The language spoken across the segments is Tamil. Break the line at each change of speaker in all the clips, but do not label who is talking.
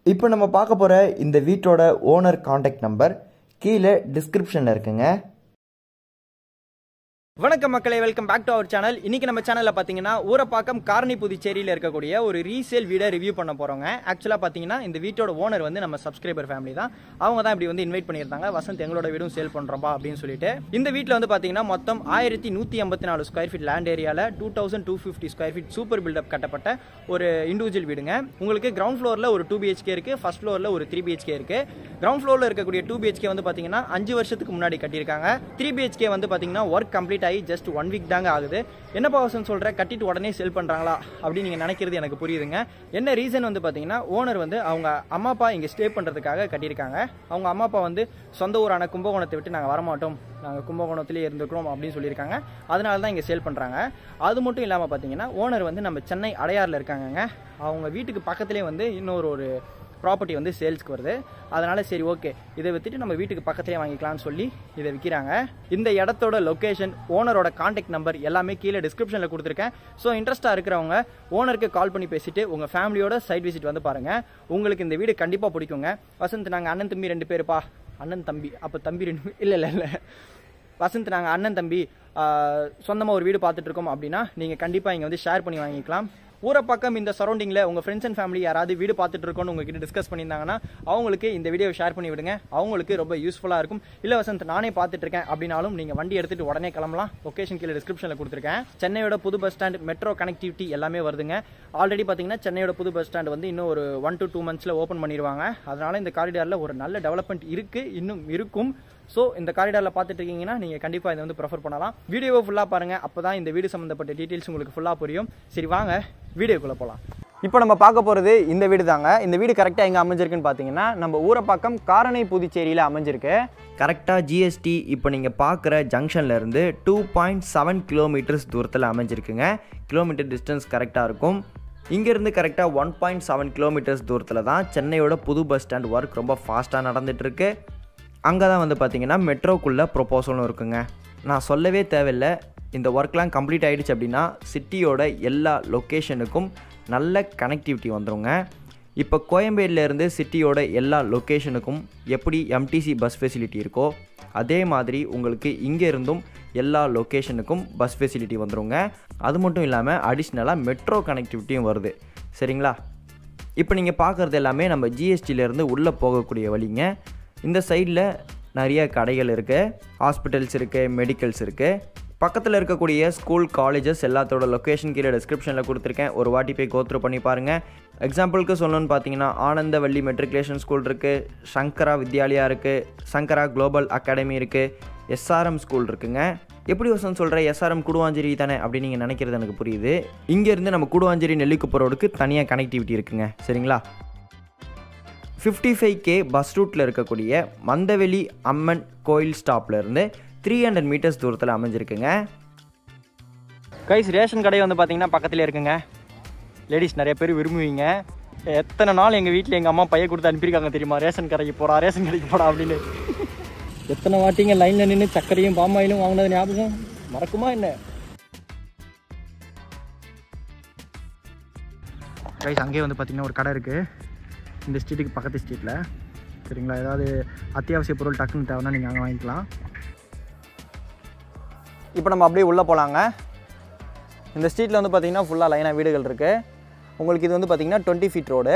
இப்போ நம்ம பார்க்க போகிற இந்த வீட்டோட ஓனர் காண்டாக்ட் நம்பர் கீழே டிஸ்கிரிப்ஷனில் இருக்குங்க
வணக்கம் மக்களே welcome back to our channel இன்னைக்கு நம்ம சேனல்ல பாத்தீங்கன்னா ஊரப்பாக்கம் காரணி புதுச்சேரியில இருக்கக்கூடிய ஒரு ரீசேல் வீடை ரிவ்யூ பண்ண போறோங்க ஆக்சுவலா பாத்தீங்கன்னா இந்த வீட்டோட ஓனர் வந்து நம்ம சப்ஸ்கிரைபர் ஃபேமிலி தான் அவங்க தான் இப்படி வந்து இன்வைட் பண்ணியிருந்தாங்க வசந்த் எங்களோட வீடும் சேல் பண்றோம்பா அப்படின்னு சொல்லிட்டு இந்த வீட்டில் வந்து பாத்தீங்கன்னா மொத்தம் ஆயிரத்தி நூத்தி எண்பத்தி நாலு ஸ்கொயர் ஃபீட் லேண்ட் ஏரியால two thousand two fifty square feet super builtup கட்டப்பட்ட ஒரு இண்டிவிஜுவல் வீடுங்க உங்களுக்கு கிரவுண்ட் ஃப்ளோர்ல ஒரு டூ பிஹெச்கே இருக்கு ஃபர்ஸ்ட் ஃப்ளோர்ல ஒரு த்ரீ பிஹெச்கே இருக்கு கிரவுண்ட் ஃப்ளோர்ல இருக்கக்கூடிய டூ பிஹெச்கே வந்து பாத்தீங்கன்னா அஞ்சு வருஷத்துக்கு முன்னாடி கட்டியிருக்காங்க த்ரீ பிஹெச்கே வந்து பாத்தீங்கன்னா ஒர்க் கம்ப்ளீட் ஆகி ஜஸ்ட் ஒன் வீக் தாங்க ஆகுது என்ன பாவசன் சொல்ற கட்டிட்டு உடனே செல் பண்றாங்களா அப்படின்னு நீங்க நினைக்கிறது எனக்கு புரியுதுங்க என்ன ரீசன் வந்து பாத்தீங்கன்னா ஓனர் வந்து அவங்க அம்மா அப்பா இங்க ஸ்டே பண்றதுக்காக கட்டியிருக்காங்க அவங்க அம்மா அப்பா வந்து சொந்த ஊரான கும்பகோணத்தை விட்டு நாங்க வரமாட்டோம் நாங்கள் கும்பகோணத்திலே இருந்துக்கிறோம் அப்படின்னு சொல்லியிருக்காங்க அதனால தான் இங்கே சேல் பண்ணுறாங்க அது மட்டும் இல்லாமல் பார்த்தீங்கன்னா ஓனர் வந்து நம்ம சென்னை அடையாறில் இருக்காங்கங்க அவங்க வீட்டுக்கு பக்கத்துலேயே வந்து இன்னொரு ஒரு ப்ராப்பர்ட்டி வந்து சேல்ஸ்க்கு வருது அதனால சரி ஓகே இதை வித்துட்டு நம்ம வீட்டுக்கு பக்கத்துலேயே வாங்கிக்கலாம்னு சொல்லி இதை விற்கிறாங்க இந்த இடத்தோட லொக்கேஷன் ஓனரோட காண்டாக்ட் நம்பர் எல்லாமே கீழே டிஸ்கிரிப்ஷனில் கொடுத்துருக்கேன் ஸோ இன்ட்ரெஸ்ட்டாக இருக்கிறவங்க ஓனருக்கு கால் பண்ணி பேசிட்டு உங்கள் ஃபேமிலியோட சைட் விசிட் வந்து பாருங்கள் உங்களுக்கு இந்த வீடு கண்டிப்பாக பிடிக்குங்க வசந்த் நாங்கள் அண்ணன் தம்பி ரெண்டு பேருப்பா அண்ணன் தம்பி அப்போ தம்பி ரெண்டு இல்லை இல்லை இல்லை வசந்த் நாங்கள் அண்ணன் தம்பி சொந்தமாக ஒரு வீடு பார்த்துட்டு இருக்கோம் அப்படின்னா நீங்கள் கண்டிப்பாக இங்கே வந்து ஷேர் பண்ணி வாங்கிக்கலாம் ஊரை பக்கம் இந்த சரௌண்டிங்கில் உங்கள் ஃப்ரெண்ட்ஸ் அண்ட் ஃபேமிலி யாராவது வீடு பார்த்துட்டு இருக்கோன்னு உங்ககிட்ட டிஸ்கஸ் பண்ணியிருந்தாங்கன்னா அவங்களுக்கு இந்த வீடியோ ஷேர் பண்ணி விடுங்க அவங்களுக்கு ரொம்ப யூஸ்ஃபுல்லாக இருக்கும் இல்லை வசந்த் நானே பார்த்துட்டு இருக்கேன் அப்படின்னாலும் நீங்கள் வண்டி எடுத்துட்டு உடனே கிளம்பலாம் லொக்கேஷன் கீழே டிஸ்கிரிப்ஷனில் கொடுத்துருக்கேன் சென்னையோட புது பஸ் ஸ்டாண்ட் மெட்ரோ கனெக்டிவிட்டி எல்லாமே வருதுங்க ஆல்ரெடி பார்த்தீங்கன்னா சென்னையோட புது பஸ் ஸ்டாண்ட் வந்து இன்னும் ஒரு ஒன் டு டூ மந்த்ஸில் ஓப்பன் பண்ணிடுவாங்க அதனால இந்த காரிடாரில் ஒரு நல்ல டெவலப்மெண்ட் இருக்குது இன்னும் இருக்கும் ஸோ இந்த காரிடாரில் பார்த்துட்டு இருக்கீங்கன்னா நீங்கள் கண்டிப்பாக இதை வந்து ப்ரிஃபர் பண்ணலாம் வீடியோவை ஃபுல்லாக பாருங்கள் அப்போ தான் இந்த வீடு சம்மந்தப்பட்ட டீட்டெயில்ஸ் உங்களுக்கு ஃபுல்லாக புரியும் சரி வாங்க வீடியோக்குள்ளே போகலாம் இப்போ நம்ம பார்க்க போகிறது இந்த வீடு தாங்க இந்த வீடு கரெக்டாக எங்கே அமைஞ்சிருக்குன்னு பார்த்தீங்கன்னா நம்ம ஊரப்பாக்கம் காரணை புதுச்சேரியில் அமைஞ்சிருக்கு
கரெக்டாக ஜிஎஸ்டி இப்போ நீங்கள் பார்க்குற ஜங்ஷன்லேருந்து டூ பாயிண்ட் செவன் கிலோமீட்டர்ஸ் தூரத்தில் அமைஞ்சிருக்குங்க கிலோமீட்டர் டிஸ்டன்ஸ் கரெக்டாக இருக்கும் இங்கேருந்து கரெக்டாக ஒன் பாயிண்ட் செவன் கிலோமீட்டர்ஸ் தூரத்தில் தான் சென்னையோட புது பஸ் ஸ்டாண்ட் ஒர்க் ரொம்ப ஃபாஸ்ட்டாக நடந்துகிட்ருக்கு அங்கே தான் வந்து பார்த்தீங்கன்னா மெட்ரோக்குள்ளே ப்ரொப்போசலும் இருக்குங்க நான் சொல்லவே தேவையில்லை இந்த ஒர்க்லாம் கம்ப்ளீட் ஆகிடுச்சு அப்படின்னா சிட்டியோட எல்லா லொக்கேஷனுக்கும் நல்ல கனெக்டிவிட்டி வந்துருங்க இப்போ கோயம்பேடுலேருந்து சிட்டியோட எல்லா லொக்கேஷனுக்கும் எப்படி எம்டிசி பஸ் ஃபெசிலிட்டி இருக்கோ அதே மாதிரி உங்களுக்கு இங்கே இருந்தும் எல்லா லொக்கேஷனுக்கும் பஸ் ஃபெசிலிட்டி வந்துருங்க அது மட்டும் இல்லாமல் அடிஷ்னலாக மெட்ரோ கனெக்டிவிட்டியும் வருது சரிங்களா இப்போ நீங்கள் பார்க்குறது எல்லாமே நம்ம ஜிஎஸ்டியிலேருந்து உள்ளே போகக்கூடிய வழிங்க இந்த சைடில் நிறைய கடைகள் இருக்குது ஹாஸ்பிட்டல்ஸ் இருக்குது மெடிக்கல்ஸ் இருக்குது பக்கத்தில் இருக்கக்கூடிய ஸ்கூல் காலேஜஸ் எல்லாத்தோட லொக்கேஷன் கீழே டிஸ்கிரிப்ஷனில் கொடுத்துருக்கேன் ஒரு வாட்டி போய் கோத்ரூ பண்ணி பாருங்கள் எக்ஸாம்பிளுக்கு சொல்லணும்னு பார்த்தீங்கன்னா ஆனந்தவள்ளி மெட்ரிகுலேஷன் ஸ்கூல் இருக்குது சங்கரா வித்யாலயா இருக்குது சங்கரா குளோபல் அகாடமி இருக்குது எஸ்ஆர்எம் ஸ்கூல் இருக்குங்க எப்படி வசன் சொல்கிற எஸ்ஆர்எம் குடுவாஞ்சேரி தானே அப்படின்னு நீங்கள் நினைக்கிறது எனக்கு புரியுது இங்கேருந்து நம்ம குடுவாஞ்சேரி நெல்லிக்குப்ப ரோடுக்கு தனியாக கனெக்டிவிட்டி இருக்குங்க சரிங்களா ஃபிஃப்டி ஃபைவ் கே பஸ் ரூட்டில் இருக்கக்கூடிய மந்தவெளி அம்மன் கோயில் ஸ்டாப்லேருந்து த்ரீ ஹண்ட்ரட் மீட்டர்ஸ் தூரத்தில் அமைஞ்சிருக்குங்க
கைஸ் ரேஷன் கடை வந்து பார்த்தீங்கன்னா பக்கத்துலேயே இருக்குங்க லேடிஸ் நிறைய பேர் விரும்புவீங்க எத்தனை நாள் எங்கள் வீட்டில் எங்கள் அம்மா பையன் கொடுத்து அனுப்பியிருக்காங்க தெரியுமா ரேஷன் கடைக்கு போடா ரேஷன் கடைக்கு போடா அப்படின்னு எத்தனை வாட்டிங்க லைனில் நின்று சர்க்கரையும் பாமாயிலும் வாங்கினது ஞாபகம் மறக்குமா என்ன கைஸ் அங்கேயே வந்து பார்த்தீங்கன்னா ஒரு கடை இருக்குது இந்த ஸ்ட்ரீட்டுக்கு பக்கத்து ஸ்ட்ரீட்டில் சரிங்களா ஏதாவது அத்தியாவசிய பொருள் டக்குன்னு தேவைன்னா நீங்கள் அங்கே வாங்கிக்கலாம் இப்போ நம்ம அப்படியே உள்ளே போகலாங்க இந்த ஸ்ட்ரீட்டில் வந்து பார்த்தீங்கன்னா ஃபுல்லாக லைனாக வீடுகள் இருக்குது உங்களுக்கு இது வந்து பார்த்தீங்கன்னா டுவெண்ட்டி ஃபீட் ரோடு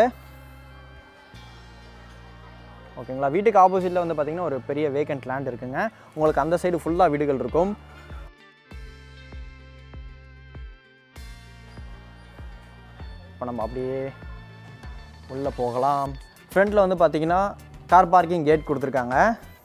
ஓகேங்களா வீட்டுக்கு ஆப்போசிட்டில் வந்து பார்த்தீங்கன்னா ஒரு பெரிய வேக்கண்ட் லேண்ட் இருக்குங்க உங்களுக்கு அந்த சைடு ஃபுல்லாக வீடுகள் இருக்கும் இப்போ நம்ம அப்படியே உள்ளே போகலாம் ஃப்ரண்ட்டில் வந்து பார்த்தீங்கன்னா கார் பார்க்கிங் கேட் கொடுத்துருக்காங்க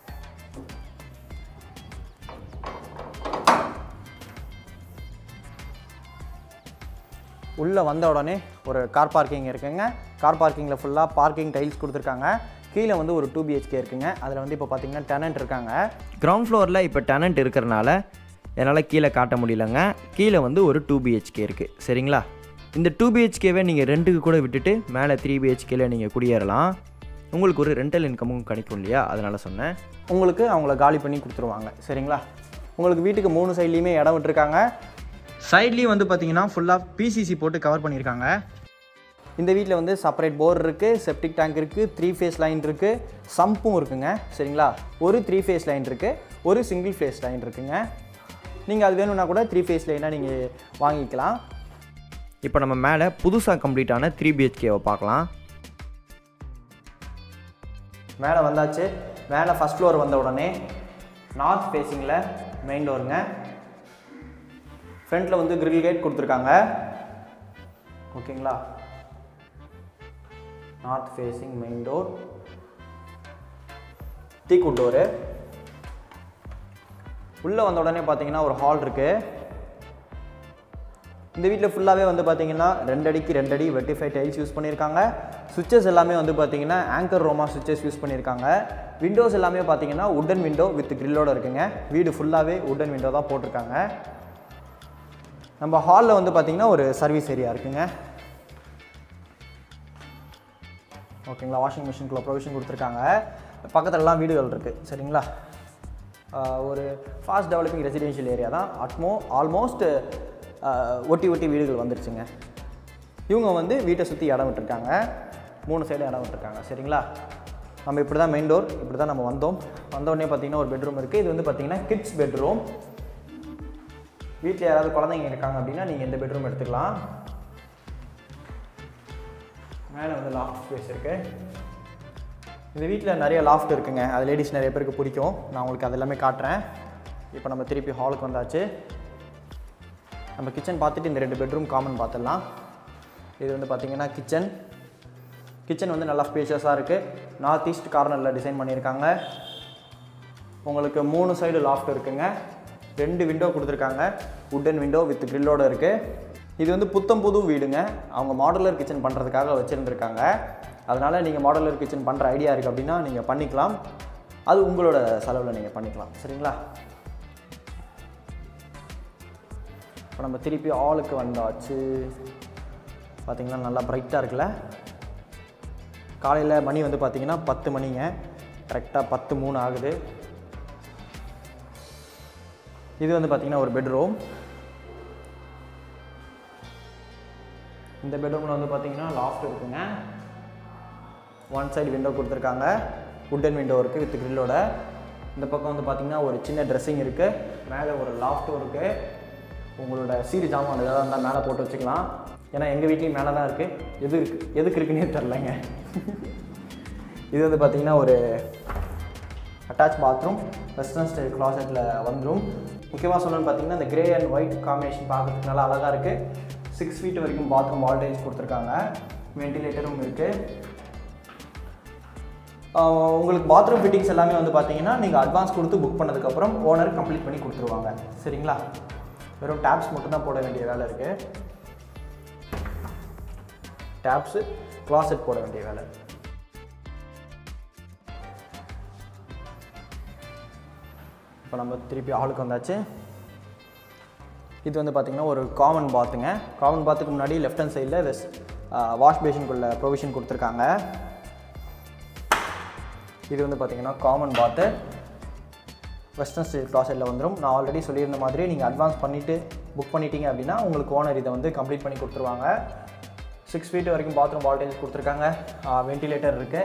உள்ளே வந்த உடனே ஒரு கார் பார்க்கிங் இருக்குங்க கார் பார்க்கிங்கில் ஃபுல்லாக பார்க்கிங் டைல்ஸ் கொடுத்துருக்காங்க கீழே வந்து ஒரு டூ பிஹெச்கே இருக்குங்க அதில் வந்து இப்போ பார்த்தீங்கன்னா டெனண்ட் இருக்காங்க
கிரவுண்ட் ஃப்ளோரில் இப்போ டெனண்ட் இருக்கிறனால என்னால் கீழே காட்ட முடியலங்க கீழே வந்து ஒரு டூ பிஹெச்கே இருக்குது சரிங்களா இந்த டூ பிஹெச்கேவை நீங்கள் ரெண்டுக்கு கூட விட்டுட்டு மேலே த்ரீ பிஹெச்கேல நீங்கள் குடியேறலாம் உங்களுக்கு ஒரு ரெண்டல் இன்கமும் கிடைக்கும் இல்லையா அதனால் சொன்னேன்
உங்களுக்கு அவங்கள காலி பண்ணி கொடுத்துருவாங்க சரிங்களா உங்களுக்கு வீட்டுக்கு மூணு சைட்லேயுமே இடம் விட்டுருக்காங்க சைட்லேயும் வந்து பார்த்தீங்கன்னா ஃபுல்லாக பிசிசி போட்டு கவர் பண்ணியிருக்காங்க இந்த வீட்டில் வந்து செப்பரேட் போர் இருக்குது செப்டிக் டேங்க் இருக்குது த்ரீ ஃபேஸ் லைன் இருக்குது சம்பும் இருக்குங்க சரிங்களா ஒரு த்ரீ ஃபேஸ் லைன் இருக்குது ஒரு சிங்கிள் ஃபேஸ் லைன் இருக்குங்க நீங்கள் அது வேணும்னா கூட த்ரீ ஃபேஸ் லைனாக நீங்கள் வாங்கிக்கலாம்
இப்போ நம்ம மேலே புதுசாக கம்ப்ளீட்டான த்ரீ பிஹெச்கேவை பார்க்கலாம்
மேலே வந்தாச்சு மேலே ஃபஸ்ட் ஃப்ளோர் வந்த உடனே நார்த் ஃபேஸிங்கில் மெயின் டோருங்க ஃப்ரண்ட்டில் வந்து கிரில் கேட் கொடுத்துருக்காங்க ஓகேங்களா north facing main door teakwood door உள்ளே வந்த உடனே பார்த்தீங்கன்னா ஒரு ஹால் இருக்குது இந்த வீட்டில் ஃபுல்லாகவே வந்து பார்த்தீங்கன்னா ரெண்டு அடிக்கு ரெண்டு அடி வெட்டிஃபை டைல்ஸ் யூஸ் பண்ணியிருக்காங்க சுவிச்சஸ் எல்லாமே வந்து பார்த்தீங்கன்னா ஆங்கர் ரோமா சுவிச்சஸ் யூஸ் பண்ணியிருக்காங்க விண்டோஸ் எல்லாமே பார்த்தீங்கன்னா உட்டன் விண்டோ வித் கிரில்லோட இருக்குங்க வீடு ஃபுல்லாகவே உட்டன் விண்டோ தான் போட்டிருக்காங்க நம்ம ஹாலில் வந்து பார்த்தீங்கன்னா ஒரு சர்வீஸ் ஏரியா இருக்குங்க ஓகேங்களா வாஷிங் மிஷினுக்குள்ள ப்ரொவிஷன் கொடுத்துருக்காங்க பக்கத்துலலாம் வீடுகள் இருக்குது சரிங்களா ஆஹ் ஒரு ஃபாஸ்ட் டெவலப்பிங் ரெசிடென்ஷியல் ஏரியா தான் அட்மோ ஆல்மோஸ்ட் ஒட்டி ஒட்டி வீடுகள் வந்துருச்சுங்க இவங்க வந்து வீட்டை சுற்றி இடம் விட்டுருக்காங்க மூணு சைடு இடம் விட்டுருக்காங்க சரிங்களா நம்ம இப்படி தான் மெயின் டோர் இப்படி தான் நம்ம வந்தோம் வந்த உடனே பார்த்தீங்கன்னா ஒரு பெட்ரூம் இருக்குது இது வந்து பார்த்தீங்கன்னா கிட்ஸ் பெட்ரூம் வீட்டில் யாராவது குழந்தைங்க இருக்காங்க அப்படின்னா நீங்கள் இந்த பெட்ரூம் எடுத்துக்கலாம் மேலே வந்து லாஃப்ட் ஸ்பேஸ் இருக்குது இந்த வீட்டில் நிறைய லாஃப்ட் இருக்குங்க அது லேடிஸ் நிறைய பேருக்கு பிடிக்கும் நான் உங்களுக்கு அது எல்லாமே காட்டுறேன் இப்போ நம்ம திருப்பி ஹாலுக்கு வந்தாச்சு நம்ம கிச்சன் பார்த்துட்டு இந்த ரெண்டு பெட்ரூம் காமன் பார்த்துடலாம் இது வந்து பார்த்தீங்கன்னா கிச்சன் கிச்சன் வந்து நல்லா ஸ்பேஷியஸாக இருக்குது நார்த் ஈஸ்ட் கார்னரில் டிசைன் பண்ணியிருக்காங்க உங்களுக்கு மூணு சைடு லாஃப்ட் இருக்குங்க ரெண்டு விண்டோ கொடுத்துருக்காங்க உட்டன் விண்டோ வித் கிரில்லோட இருக்குது இது வந்து புத்தம் புது வீடுங்க அவங்க மாடுலர் கிச்சன் பண்ணுறதுக்காக வச்சுருந்துருக்காங்க அதனால் நீங்கள் மாடுலர் கிச்சன் பண்ணுற ஐடியா இருக்குது அப்படின்னா நீங்கள் பண்ணிக்கலாம் அது உங்களோட செலவில் நீங்கள் பண்ணிக்கலாம் சரிங்களா இப்போ நம்ம திருப்பி ஆளுக்கு வந்தாச்சு பார்த்தீங்கன்னா நல்லா பிரைட்டாக இருக்குல்ல காலையில் மணி வந்து பார்த்தீங்கன்னா பத்து மணிங்க கரெக்டாக பத்து மூணு ஆகுது இது வந்து பார்த்தீங்கன்னா ஒரு பெட்ரூம் இந்த பெட்ரூமில் வந்து பார்த்தீங்கன்னா லாஃப்ட் இருக்குங்க ஒன் சைடு விண்டோ கொடுத்துருக்காங்க உட்டன் விண்டோ இருக்குது வித் கிரில்லோட இந்த பக்கம் வந்து பார்த்தீங்கன்னா ஒரு சின்ன ட்ரெஸ்ஸிங் இருக்குது மேலே ஒரு லாஃப்ட்டும் இருக்குது உங்களோட சீரி ஜாமான் ஏதாவது இருந்தால் மேலே போட்டு வச்சுக்கலாம் ஏன்னா எங்கள் வீட்லேயும் மேலே தான் இருக்குது எது இருக்கு எதுக்கு இருக்குன்னே தெரிலங்க இது வந்து பார்த்தீங்கன்னா ஒரு அட்டாச் பாத்ரூம் வெஸ்டர்ன் ஸ்டைல் க்ளாசெட்டில் வந்துடும் முக்கியமாக சொல்லணும்னு பார்த்தீங்கன்னா இந்த கிரே அண்ட் ஒயிட் காம்பினேஷன் பார்க்கறதுக்கு நல்லா அழகாக இருக்குது சிக்ஸ் ஃபீட் வரைக்கும் பாத்ரூம் வால்டேஜ் கொடுத்துருக்காங்க வென்டிலேட்டரும் இருக்குது ஆஹ் உங்களுக்கு பாத்ரூம் ஃபிட்டிங்ஸ் எல்லாமே வந்து பார்த்தீங்கன்னா நீங்கள் அட்வான்ஸ் கொடுத்து புக் பண்ணதுக்கப்புறம் ஓனர் கம்ப்ளீட் பண்ணி கொடுத்துருவாங்க சரிங்களா வெறும் டேப்ஸ் மட்டும் தான் போட வேண்டிய வேலை இருக்குது டேப்ஸு closet போட வேண்டிய வேலை இப்போ நம்ம திருப்பி ஹாலுக்கு வந்தாச்சு இது வந்து பார்த்திங்கன்னா ஒரு காமன் பாத்துங்க காமன் பாத்துக்கு முன்னாடி லெஃப்ட் ஹேண்ட் சைடில் வெஸ் வாஷ் பேஷனுக்குள்ள ப்ரொவிஷன் கொடுத்துருக்காங்க இது வந்து பார்த்திங்கன்னா காமன் பாத்து வெஸ்டர்ன் ஸ்டைல் க்ளாசெட்டில் வந்துடும் நான் ஆல்ரெடி சொல்லியிருந்த மாதிரி நீங்கள் அட்வான்ஸ் பண்ணிவிட்டு புக் பண்ணிட்டீங்க அப்படின்னா உங்களுக்கு ஓனர் இதை வந்து கம்ப்ளீட் பண்ணி கொடுத்துருவாங்க சிக்ஸ் ஃபீட் வரைக்கும் பாத்ரூம் வால்டேஜ் கொடுத்துருக்காங்க வென்டிலேட்டர் இருக்குது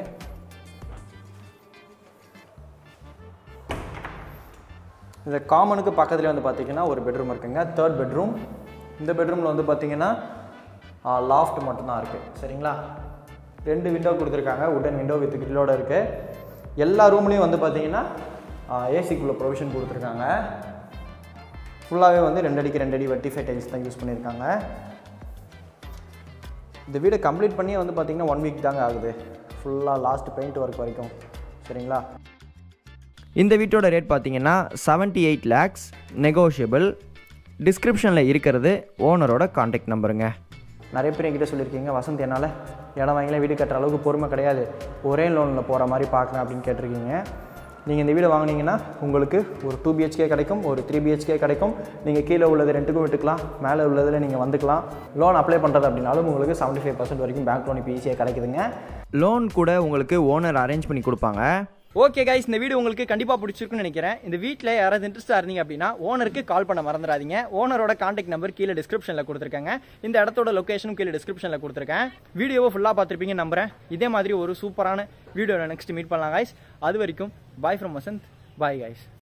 இந்த காமனுக்கு பக்கத்துலேயே வந்து பார்த்தீங்கன்னா ஒரு பெட்ரூம் இருக்குங்க தேர்ட் பெட்ரூம் இந்த பெட்ரூமில் வந்து பார்த்தீங்கன்னா லாஃப்ட் மட்டும்தான் இருக்குது சரிங்களா ரெண்டு விண்டோ கொடுத்துருக்காங்க உடன் விண்டோ வித் கிரில்லோட இருக்குது எல்லா ரூம்லேயும் வந்து பார்த்தீங்கன்னா ஏசிக்குள்ளே ப்ரொவிஷன் கொடுத்துருக்காங்க ஃபுல்லாகவே வந்து ரெண்டு அடிக்கு ரெண்டு அடி வெட்டிஃபை டைல்ஸ் தான் யூஸ் பண்ணியிருக்காங்க இந்த வீடை கம்ப்ளீட் பண்ணி வந்து பார்த்தீங்கன்னா ஒன் வீக் தாங்க ஆகுது ஃபுல்லாக லாஸ்ட் பெயிண்ட் ஒர்க் வரைக்கும் சரிங்களா
இந்த வீட்டோட ரேட் பார்த்தீங்கன்னா 78 எயிட் லேக்ஸ் நெகோஷியபிள் டிஸ்கிரிப்ஷனில் இருக்கிறது ஓனரோட காண்டாக்ட் நம்பருங்க
நிறைய பேர் என்கிட்ட சொல்லியிருக்கீங்க வசந்த் என்னால் இடம் வாங்கிலாம் வீடு கட்டுற அளவுக்கு பொறுமை கிடையாது ஒரே லோனில் போகிற மாதிரி பார்க்குறேன் அப்படின்னு கேட்டிருக்கீங்க நீங்கள் இந்த வீடு வாங்குனீங்கன்னா உங்களுக்கு ஒரு டூ பிஹெச்கே கிடைக்கும் ஒரு த்ரீ பிஹெச்கே கிடைக்கும் நீங்கள் கீழே உள்ளது ரெண்டுக்கும் விட்டுக்கலாம் மேலே உள்ளதில் நீங்கள் வந்துக்கலாம் லோன் அப்ளை பண்ணுறது அப்படின்னாலும் உங்களுக்கு 75% ஃபைவ் பர்சன்ட் வரைக்கும் பேங்க் லோன் இப்போ ஈஸியாக கிடைக்குதுங்க
லோன் கூட உங்களுக்கு ஓனர் அரேஞ்ச் பண்ணி கொடுப்பாங்க
ஓகே கைஸ் இந்த வீடியோ உங்களுக்கு கண்டிப்பாக பிடிச்சிருக்குன்னு நினைக்கிறேன் இந்த வீட்டில் யாராவது இன்ட்ரெஸ்டாக இருந்தீங்க அப்படின்னா ஓனருக்கு கால் பண்ண மறந்துடாதீங்க ஓனரோட காண்டாக்ட் நம்பர் கீழே டிஸ்கிரிப்ஷனில் கொடுத்துருக்காங்க இந்த இடத்தோட லொக்கேஷனும் கீழே டிஸ்கிரிப்ஷனில் கொடுத்துருக்கேன் வீடியோவை ஃபுல்லாக பார்த்துருப்பீங்க நம்புறேன் இதே மாதிரி ஒரு சூப்பரான வீடியோவில் நெக்ஸ்ட் மீட் பண்ணலாம் கைஸ் அது வரைக்கும் bye from Vasanth bye guys